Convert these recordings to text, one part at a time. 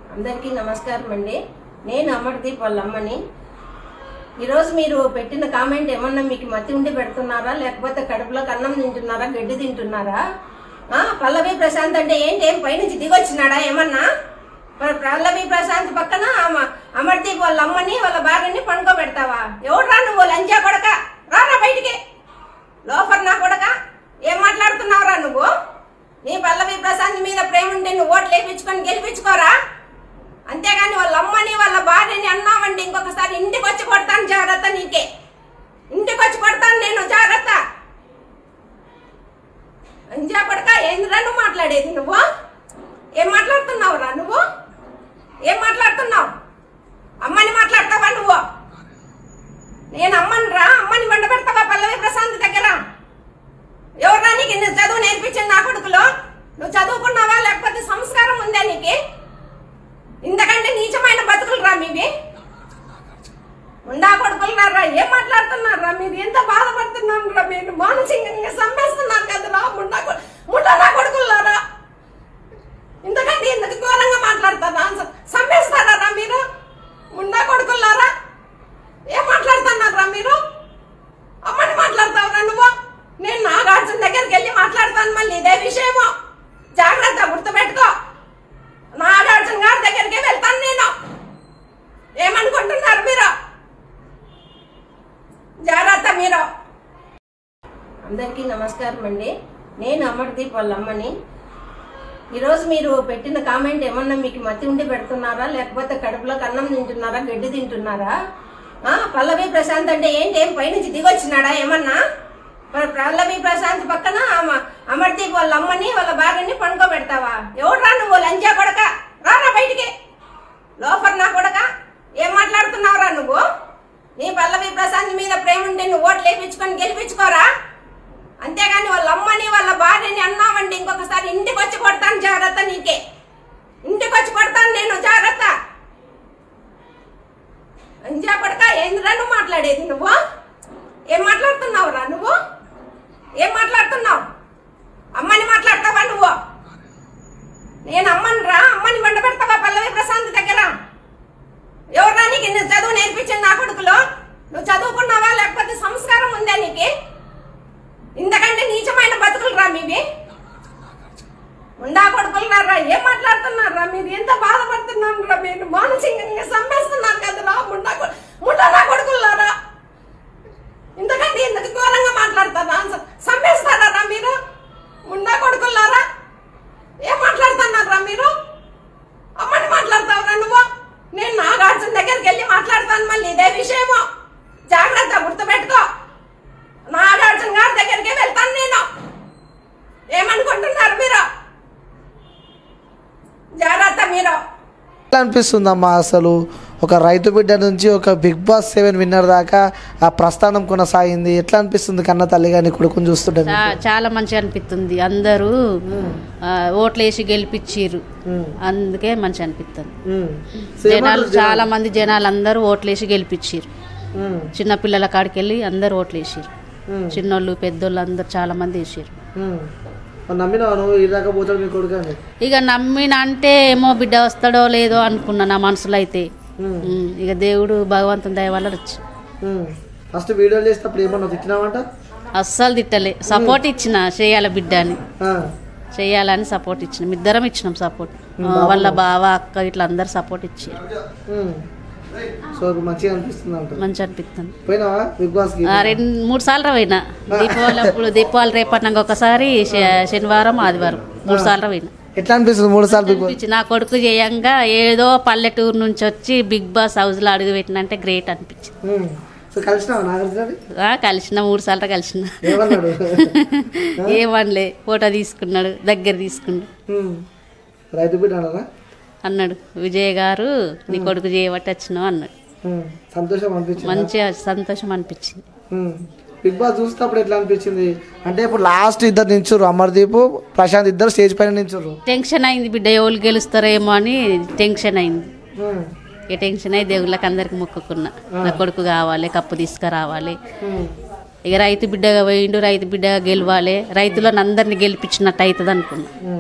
అందరికీ నమస్కారం అండి నేను అమర్దీప్ వాళ్ళ అమ్మని ఈరోజు మీరు పెట్టిన కామెంట్ ఏమన్నా మీకు మతి ఉండి పెడుతున్నారా లేకపోతే కడుపులోకి అన్నం తింటున్నారా గడ్డి తింటున్నారా ఆ, పల్లవి ప్రశాంత్ అంటే ఏంటి ఏం పైనుంచి దిగొచ్చినాడా ఏమన్నా మరి పల్లవి ప్రశాంత్ పక్కన అమ- అమర్దీప్ వాళ్ళ అమ్మని వాళ్ళ భార్యని పండుకోబెడతావా ఎవడ్రా నువ్వు లంచా కొడక రారా బయటికి లోఫర్ నా కొడక ఏం మాట్లాడుతున్నావురా నువ్వు నీ పల్లవి ప్రశాంత్ మీద ప్రేమ ఉంటే నువ్వు ఓట్లు వేయించుకొని గెలిపించుకోరా అంతేగాని వాళ్ళ అమ్మని వాళ్ళ భార్యని అన్నామండి ఇంకొకసారి ఇంటికి వచ్చి కొడతాను జాగ్రత్త నీకే ఇంటికి వచ్చి కొడతాను నేను జాగ్రత్త అంజా కొడక ఏందిరా నువ్వు మాట్లాడేది నువ్వు ఏం మాట్లాడుతున్నావురా నువ్వు ఏం మాట్లాడుతున్నావు అమ్మని మాట్లాడతావా నువ్వు నేను అమ్మని రా అమ్మని వండ పెడతావా పల్లవి ప్రశాంత్ దగ్గర ఎవరా నీకు నువ్వు చదువు నేర్పించింది నా కొడుకులో నువ్వు చదువుకున్నావా లేకపోతే సంస్కారం ఉందా నీకు ఇంతకంటే నీచమైన బతుకులు రా మీవి ఉండా కొడుకులు రా ఏం మాట్లాడుతున్నారా మీరు ఎంత బాధపడుతున్నారు రా మీరు మానసికంగా సంపేస్తున్నారు కదరా ముండా కొ- ముండా నా కొడుకులారా ఇంతకంటే ఎందుకు ఘోరంగా మాట్లాడతారా సంపేస్తారా రా మీరు ముండా కొడుకులారా ఏం మాట్లాడుతున్నారా మీరు అమ్మని మాట్లాడతావురా నువ్వు నేను నాగార్జున దగ్గరికి వెళ్ళి మాట్లాడతాను మళ్ళీ ఇదే విషయము జాగ్రత్త గుర్తుపెట్టుకో నాగార్జున గారి దగ్గరికి వెళ్తాను నేను ఏమనుకుంటున్నారు మీరు జాగ్రత్త మీరు అందరికీ నమస్కారం అండి నేను అమర్దీప్ వాళ్ళ అమ్మని ఈరోజు మీరు పెట్టిన కామెంట్ ఏమన్నా మీకు మతి ఉండి పెడుతున్నారా లేకపోతే కడుపులోకి అన్నం తింటున్నారా గడ్డి తింటున్నారా ఆ, పల్లవి ప్రశాంత్ అంటే ఏంటి ఏం పైనుంచి దిగొచ్చినాడా ఏమన్నా మరి పల్లవి ప్రశాంత్ పక్కన అమ- అమర్దీప్ వాళ్ళ అమ్మని వాళ్ళ భార్యని పండుకోబెడతావా ఎవడ్రా నువ్వు లంచా కొడక రారా బయటికి లోఫర్ నా కొడక ఏం మాట్లాడుతున్నావురా నువ్వు నీ పల్లవి ప్రశాంత్ మీద ప్రేమ ఉంటే నువ్వు ఓట్లు వేయించుకొని గెలిపించుకోరా అంతేగాని వాళ్ళ అమ్మని వాళ్ళ భార్యని అన్నామండి ఇంకొకసారి ఇంటికి వచ్చి కొడతాను జాగ్రత్త నీకే ఇంటికి వచ్చి కొడతాను నేను జాగ్రత్త అంజా కొడక ఏందిరా నువ్వు మాట్లాడేది నువ్వు ఏం మాట్లాడుతున్నావురా నువ్వు ఏం మాట్లాడుతున్నావు అమ్మని మాట్లాడతావా నువ్వు నేను అమ్మని రా అమ్మని వండ పెడతావా పల్లవి ప్రశాంత్ దగ్గర ఎవరా నీకు నువ్వు చదువు నేర్పించింది నా కొడుకులో నువ్వు చదువుకున్నావా లేకపోతే సంస్కారం ఉందా నీకు ఇంతకంటే నీచమైన బతుకులు రా మీవి ఉండా కొడుకులు రా ఏం మాట్లాడుతున్నారా మీరు ఎంత బాధపడుతున్నారు రా మీరు మానసికంగా సంపేస్తున్నారు కదరా ముండా కొ- ముండా నా కొడుకులారా ఇంతకంటే ఎందుకు ఘోరంగా మాట్లాడతారా సంపేస్తారా రా మీరు ముండా కొడుకులారా ఏం మాట్లాడుతున్నారా మీరు అమ్మని మాట్లాడతావురా నువ్వు నేను నాగార్జున దగ్గరికి వెళ్ళి మాట్లాడతాను మళ్ళీ ఇదే విషయము జాగ్రత్త గుర్తుపెట్టుకో నాగార్జున గారి దగ్గరికి వెళ్తాను నేను ఏమనుకుంటున్నారు మీరు జాగ్రత్త మీరు ఎట్లా అనిపిస్తుందమ్మా అసలు ఒక రైతు బిడ్డ నుంచి ఒక బిగ్ బాస్ సెవెన్ విన్నర్ దాకా ఆ ప్రస్థానం కొనసాగింది ఎట్లా అనిపిస్తుంది కన్న తల్లి కానీ కొడుకుని చూస్తుంటే మీకు? చా- చాలా మంచిగా అనిపిస్తుంది అందరూ ఆ, ఓట్లేసి గెలిపించిర్రు అందుకే మంచిగా అనిపిస్తుంది ఉమ్. జనాలు చాలా మంది జనాలు అందరూ ఓట్లేసి గెలిపించిర్రు ఉమ్. చిన్న పిల్లల కాడికి వెళ్ళి అందరు ఓట్లేసిర్రు ఉమ్. చిన్నోళ్ళు పెద్దోళ్ళు అందరు చాలా మంది వేసిర్రు ఉమ్. మరి నమ్మినావా నువ్వు ఈ దాకా పోతాడు మీ కొడుకు అని ఇక నమ్మిన అంటే ఏమో బిడ్డ వస్తాడో లేదో అనుకున్నా నా మనసులో అయితే ఉమ్. ఉమ్, ఇక దేవుడు భగవంతుని దయ వల్ల వచ్చి ఉమ్. ఫస్ట్ వీడియోలు చేసేటప్పుడు ఏమన్నా తిట్టినావంట అస్సలు తిట్టలే సపోర్ట్ ఇచ్చిన చేయాల బిడ్డ అని ఆ. చేయాలని సపోర్ట్ ఇచ్చినాం ఇద్దరం ఇచ్చినాం సపోర్ట్ వాళ్ళ బావ అక్క ఇట్లా అందరు సపోర్ట్ ఇచ్చారు ఉమ్. సో ఇప్పుడు మంచిగా అనిపిస్తుంది అంట మంచి అనిపిస్తుంది పోయినావా బిగ్ బాస్ కి ఆ, రెండు మూడు సార్లు పోయినా దీపావళి అప్పుడు దీపావళి రేపటినాక ఒకసారి శ- శనివారం ఆదివారం మూడు సార్లు పోయినా ఎట్లా అనిపిస్తుంది మూడు సార్లు బిగ్ బాస్ అనిపించి నా కొడుకు చేయంగా ఏదో పల్లెటూరు నుంచి వచ్చి బిగ్ బాస్ హౌస్ లో అడుగు పెట్టినంటే గ్రేట్ అనిపించింది ఉమ్. సో కలిసినావా నాగార్జున ఆ, కలిసిన మూడు సార్లు కలిసిన ఏమన్నాడు ఏమనలే ఫోటో తీసుకున్నాడు దగ్గర తీసుకున్నాడు ఉమ్. రైతు బిడ్డ అన్నారా అన్నాడు విజయ్ గారు నీ కొడుకు చేయబట్టి వచ్చినావు అన్నాడు ఉమ్. సంతోషం అనిపించింది మంచిగా సంతోషం అనిపించింది ఉమ్. బిగ్ బాస్ చూసినప్పుడు ఎట్లా అనిపించింది అంటే ఇప్పుడు లాస్ట్ ఇద్దరు నించురు అమర్దీప్ ప్రశాంత్ ఇద్దరు స్టేజ్ పైన నించురు టెన్షన్ అయింది బిడ్డ ఎవరు గెలుస్తారేమో అని టెన్షన్ అయింది ఉమ్. ఇక టెన్షన్ అయి దేవుళ్ళకి అందరికి మొక్కుకున్నా నా కొడుకు కావాలి కప్పు తీసుకురావాలి ఉమ్. ఇక రైతు బిడ్డగా పోయిండు రైతు బిడ్డగా గెలవాలి రైతులను అందరిని గెలిపించినట్టు అవుతుంది అనుకున్నా ఉమ్.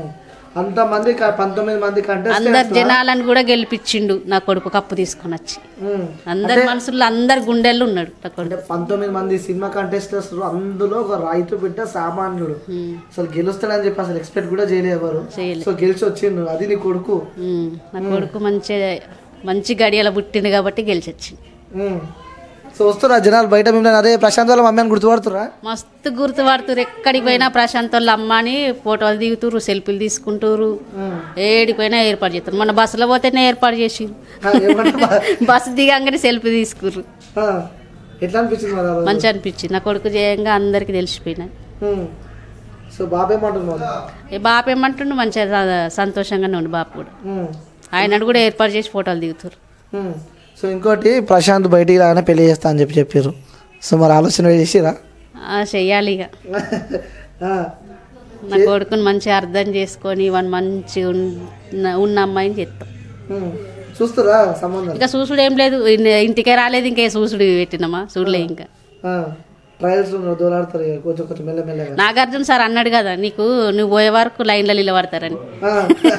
అంతమంది క- పంతొమ్మిది మంది కంటే అందరు జనాలను కూడా గెలిపించిండు నా కొడుకు కప్పు తీసుకొని వచ్చి అందరి మనసుల్లో అందరి గుండెల్లో ఉన్నాడు నా కొడుకు అంటే పంతొమ్మిది మంది సినిమా కంటెస్టర్స్ అందులో ఒక రైతు బిడ్డ సామాన్యుడు ఉమ్, అసలు గెలుస్తాడని చెప్పి అసలు ఎక్స్పెక్ట్ కూడా చేయలేదు ఎవరు చేయలే. సో గెలిచి వచ్చిండు అది నీ కొడుకు ఉమ్, నా కొడుకు మంచి మంచి గడియల పుట్టిండు కాబట్టి గెలిచి వచ్చింది ఉమ్. సో వస్తున్నా జనాలు బయట మిమ్మల్ని అదే ప్రశాంత్ వాళ్ళ మమ్మీ అని గుర్తుపడుతురా మస్తు గుర్తుపడుతురు ఎక్కడికి పోయినా ప్రశాంత్ వాళ్ళ అమ్మని ఫోటోలు దిగుతురు సెల్ఫీలు తీసుకుంటారు ఏడికి పోయినా ఏర్పాటు చేస్తారు మన బస్సులో పోతేనే ఏర్పాటు చేసి బస్సు దిగంగానే సెల్ఫీ తీసుకుర్రు ఎట్లా అనిపించింది మరి ఆ రోజు? మంచి అనిపించింది నా కొడుకు చేయంగా అందరికి తెలిసిపోయినాయి ఉమ్. సో బాబు ఏమంటున్నాడు ఏ బాపు ఏమంటుండు మంచిగా స- సంతోషంగానే ఉండు బాపు కూడా ఉమ్. ఆయన కూడా ఏర్పాటు చేసి ఫోటోలు దిగుతారు ఉమ్. సో ఇంకోటి ప్రశాంత్ బయటికి రాగానే పెళ్లి చేస్తా అని చెప్పి చెప్పారు సో మరి ఆలోచన చేసిరా చెయ్యాలి ఇక ఆ. నా కొడుకుని మంచిగా అర్థం చేసుకొని వాడిని మంచిగా ఉన్న ఉన్న అమ్మాయిని చేస్తాం ఉమ్. చూస్తురా సంబంధం ఇంకా చూసుడు ఏం లేదు ఇన్- ఇంటికే రాలేదు ఇంకా చూసుడు పెట్టినామా చూడలే ఇంకా ట్రయల్స్ దోలాడతారు ఇక కొంచెం కొంచెం మెల్లమెల్లగా నాగార్జున సార్ అన్నాడు కదా నీకు నువ్వు పోయే వరకు లైన్లో నిలబడతారని ఆ.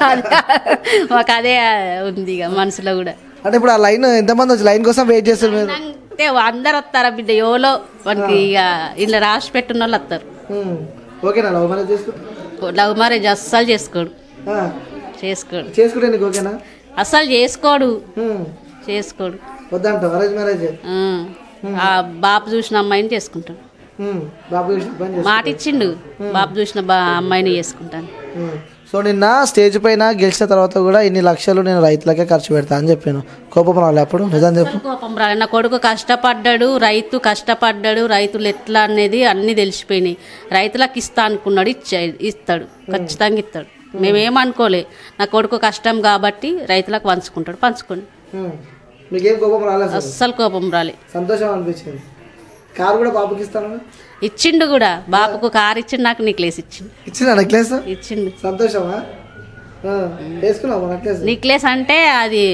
మాకు అదే ఉంది ఇక మనసులో కూడా అంటే ఇప్పుడు ఆ లైన్ ఎంతమంది వచ్చి లైన్ కోసం వెయిట్ చేస్తారు మీరు అంటే అందరు వస్తారా బిడ్డ ఎవలో మనకి ఇక ఇలా రాసి పెట్టిన వాళ్ళు వస్తారు ఉమ్. ఓకేనా లవ్ మ్యారేజ్ చేసుకుంటా లవ్ మ్యారేజ్ అస్సలు చేసుకోడు ఆ. చేసుకోడు చేసుకుంటే నీకు ఓకేనా అస్సలు చేసుకోడు ఉమ్. చేసుకోడు వద్దంటావు అరేంజ్ మ్యారేజ్ ఆ. ఆ బాబు చూసిన అమ్మాయిని చేసుకుంటాడు ఉమ్. బాబు చేసిన పని చేస్తా. మాట ఇచ్చిండు బాబు చూసిన బా అమ్మాయిని చేసుకుంటాను ఉమ్. సో నిన్న స్టేజ్ పైన గెలిచిన తర్వాత కూడా ఇన్ని లక్షలు నేను రైతులకే ఖర్చు పెడతా అని చెప్పాను కోపం రాలే అప్పుడు నిజం చెప్పు కోపం రాలే నా కొడుకు కష్టపడ్డాడు రైతు కష్టపడ్డాడు రైతులు ఎట్లా అనేది అన్ని తెలిసిపోయినాయి రైతులకు ఇస్తా అనుకున్నాడు ఇచ్చా ఇస్తాడు ఖచ్చితంగా ఇస్తాడు మేమేమనుకోలే నా కొడుకు కష్టం కాబట్టి రైతులకు పంచుకుంటాడు పంచుకోండి ఉమ్. మీకేం కోపం రాలేదు అసలు అస్సలు కోపం రాలే సంతోషం అనిపించింది కారు కూడా బాబుకి ఇస్తాను ఇచ్చిండు కూడా బాపుకు కారు ఇచ్చిండు నాకు నెక్లెస్ ఇచ్చిండు ఇచ్చిన నెక్లెస్ ఇచ్చిండు సంతోషమా ఆ. వేసుకున్నావా నెక్లెస్ నెక్లెస్ అంటే అది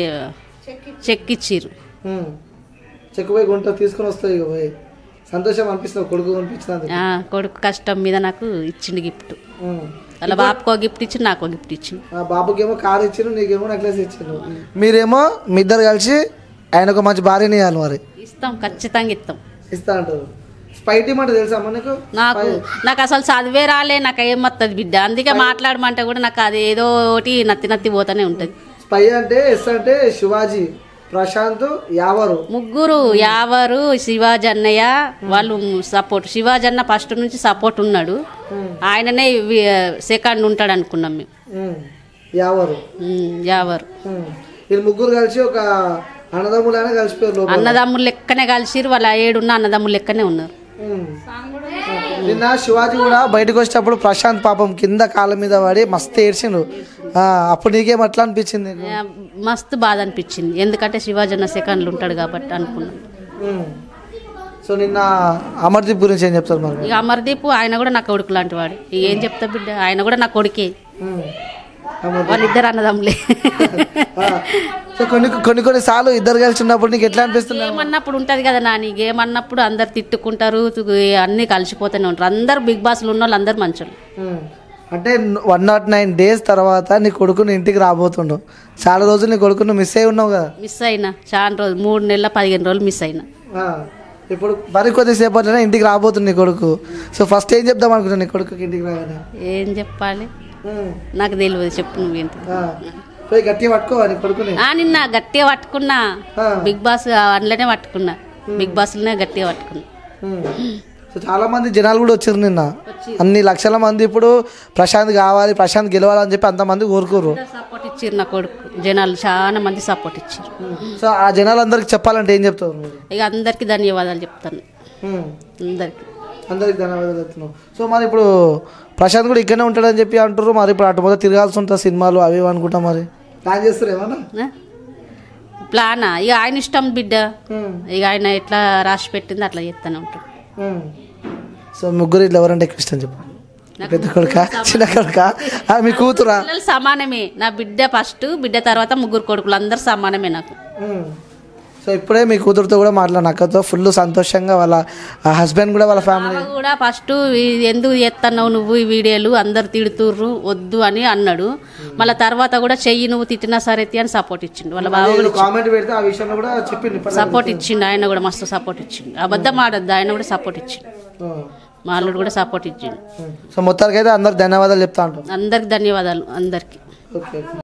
చెక్ ఇచ్చిర్రు ఉమ్. చెక్కు పోయి గుంట తీసుకుని వస్తాయి ఇక పోయి సంతోషం అనిపిస్తుంది కొడుకు అనిపించినందుకు ఆ, కొడుకు కష్టం మీద నాకు ఇచ్చిండు గిఫ్ట్ ఉమ్. అలా బాపుకో గిఫ్ట్ ఇచ్చిండు నాకు గిఫ్ట్ ఇచ్చిండు ఆ బాబుకేమో కారు ఇచ్చిండు నీకేమో నెక్లెస్ ఇచ్చిండు మీరేమో మీ ఇద్దరు కలిసి ఆయన ఒక మంచి భార్యని ఇవ్వాలి మరి ఇస్తాం ఖచ్చితంగా ఇస్తాం ఇస్తా అంటారు స్పైటీ మాట తెలుసా అమ్మ నీకు నాకు నాకు అసలు చదివే రాలే నాకు ఏం వస్తుంది బిడ్డ అందుకే మాట్లాడమంటే కూడా నాకు అది ఏదో ఒకటి నత్తి నత్తి పోతానే ఉంటుంది స్పై అంటే ఎస్ అంటే శివాజీ ప్రశాంత్ యావరు ముగ్గురు యావరు శివాజీ అన్నయ్య వాళ్ళు సపోర్ట్ శివాజీ అన్న ఫస్ట్ నుంచి సపోర్ట్ ఉన్నాడు ఆయననే వి- సెకండ్ ఉంటాడు అనుకున్నాం మేము ఉమ్. యావరు ఉమ్, యావరు ఉమ్. వీళ్ళు ముగ్గురు కలిసి ఒక అన్నదమ్ములైనా కలిసిపోయారు లోపల అన్నదమ్ములు లెక్కనే కలిసిరు వాళ్ళ ఏడున్న అన్నదమ్ములు లెక్కనే ఉన్నారు ఉమ్. నిన్న శివాజీ కూడా బయటకు వచ్చేటప్పుడు ప్రశాంత్ పాపం కింద కాళ్ళ మీద పడి మస్తు ఏడ్చిండు ఆ, అప్పుడు నీకేం అట్లా అనిపించింది నీకు? ఆ, మస్తు బాధ అనిపించింది ఎందుకంటే శివాజీ అన్న సెకండ్లు ఉంటాడు కాబట్టి అనుకున్నాం ఉమ్. సో నిన్న అమర్దీప్ గురించి ఏం చెప్తారు మరి ఇక అమర్దీప్ ఆయన కూడా నా కొడుకు లాంటి వాడు ఇక ఏం చెప్తా బిడ్డ ఆయన కూడా నా కొడుకే ఉమ్. అమర్దీప్. వాళ్ళిద్దరు అన్నదమ్ములే ఆ. సో కొన్ని కొన్ని కొన్ని సార్లు ఇద్దరు కలిసి ఉన్నప్పుడు నీకు ఎట్లా అనిపిస్తుంది ఏమన్నప్పుడు ఉంటది కదా నాని ఏమన్నప్పుడు అందరు తిట్టుకుంటారు తు- అన్ని కలిసిపోతూనే ఉంటారు అందరు బిగ్ బాస్లు ఉన్న వాళ్ళు అందరు మంచోళ్ళు ఉమ్. అంటే వన్ నాట్ నైన్ డేస్ తర్వాత నీ కొడుకుని ఇంటికి రాబోతుండు చాలా రోజులు నీ కొడుకును మిస్ అయి ఉన్నావు కదా మిస్ అయినా చాలా రోజులు మూడు నెలల పదిహేను రోజులు మిస్ అయినా ఆ. ఇప్పుడు మరి కొద్దిసేపట్లోనే ఇంటికి రాబోతుంది నీ కొడుకు సో ఫస్ట్ ఏం చెప్దాం అనుకున్నా నీ కొడుకుకి ఇంటికి రాగానే ఏం చెప్పాలి ఉమ్. నాకు తెలియదు చెప్పు నువ్వేంటి ఆ. పోయి గట్టిగా పట్టుకోవా నీ కొడుకుని ఆ నిన్న గట్టిగా పట్టుకున్నా ఆ. బిగ్ బాస్ అందులోనే పట్టుకున్నా బిగ్ బాస్లోనే గట్టిగా పట్టుకున్నా ఉమ్. సో చాలా మంది జనాలు కూడా వచ్చారు నిన్న అన్ని లక్షల మంది ఇప్పుడు ప్రశాంత్ కావాలి ప్రశాంత్ గెలవాలని చెప్పి అంతమంది కోరుకోరు సపోర్ట్ ఇచ్చారు నా కొడుకు జనాలు చాలా మంది సపోర్ట్ ఇచ్చారు సో ఆ జనాలందరికి చెప్పాలంటే ఏం చెప్తారు మీరు ఇక అందరికీ ధన్యవాదాలు చెప్తాను ఉమ్. అందరికి అందరికి ధన్యవాదాలు చెప్తున్నాం సో మరి ఇప్పుడు ప్రశాంత్ కూడా ఇక్కడనే ఉంటాడని చెప్పి అంటారు మరి ఇప్పుడు అటు మొదలు తిరగాల్సి ఉంటుంది సినిమాలు అవి ఇవి అనుకుంటా మరి ప్లాన్ చేస్తారు ఏమన్నా ప్లానా ఇక ఆయన ఇష్టం బిడ్డ ఇక ఆయన ఎట్లా రాసి పెట్టింది అట్లా చేస్తూనే ఉంటాడు సో ముగ్గురు ఇట్లా ఎవరంటే ఎక్కువ ఇష్టం చెప్పు పెద్ద కొడుక చిన్న కొడుక ఆ, మీ కూతురా పిల్లలు సమానమే నా బిడ్డ ఫస్ట్ బిడ్డ తర్వాత ముగ్గురు కొడుకులు అందరు సమానమే నాకు ఉమ్. సో ఇప్పుడే మీ కూతురుతో కూడా మాట్లాడిన అక్కతో ఫుల్ సంతోషంగా వాళ్ళ హస్బెండ్ కూడా వాళ్ళ ఫ్యామిలీ బావ కూడా ఫస్ట్ ఎందుకు చేస్తున్నావు నువ్వు ఈ వీడియోలు అందరు తిడుతుర్రు వద్దు అని అన్నాడు మళ్ళీ తర్వాత కూడా చెయ్యి నువ్వు తిట్టినా సరే తీ అని సపోర్ట్ ఇచ్చిండు వాళ్ళ బావ కూడా కామెంట్ పెడితే ఆ విషయంలో కూడా చెప్పింది సపోర్ట్ ఇచ్చిండు ఆయన కూడా మస్తు సపోర్ట్ ఇచ్చిండు అబద్ధం ఆడద్దు ఆయన కూడా సపోర్ట్ ఇచ్చిండు మా అల్లుడు కూడా సపోర్ట్ ఇచ్చిండు సో మొత్తానికి అయితే అందరికి ధన్యవాదాలు చెప్తా ఉంటాం అందరికి ధన్యవాదాలు అందరికి ఓకే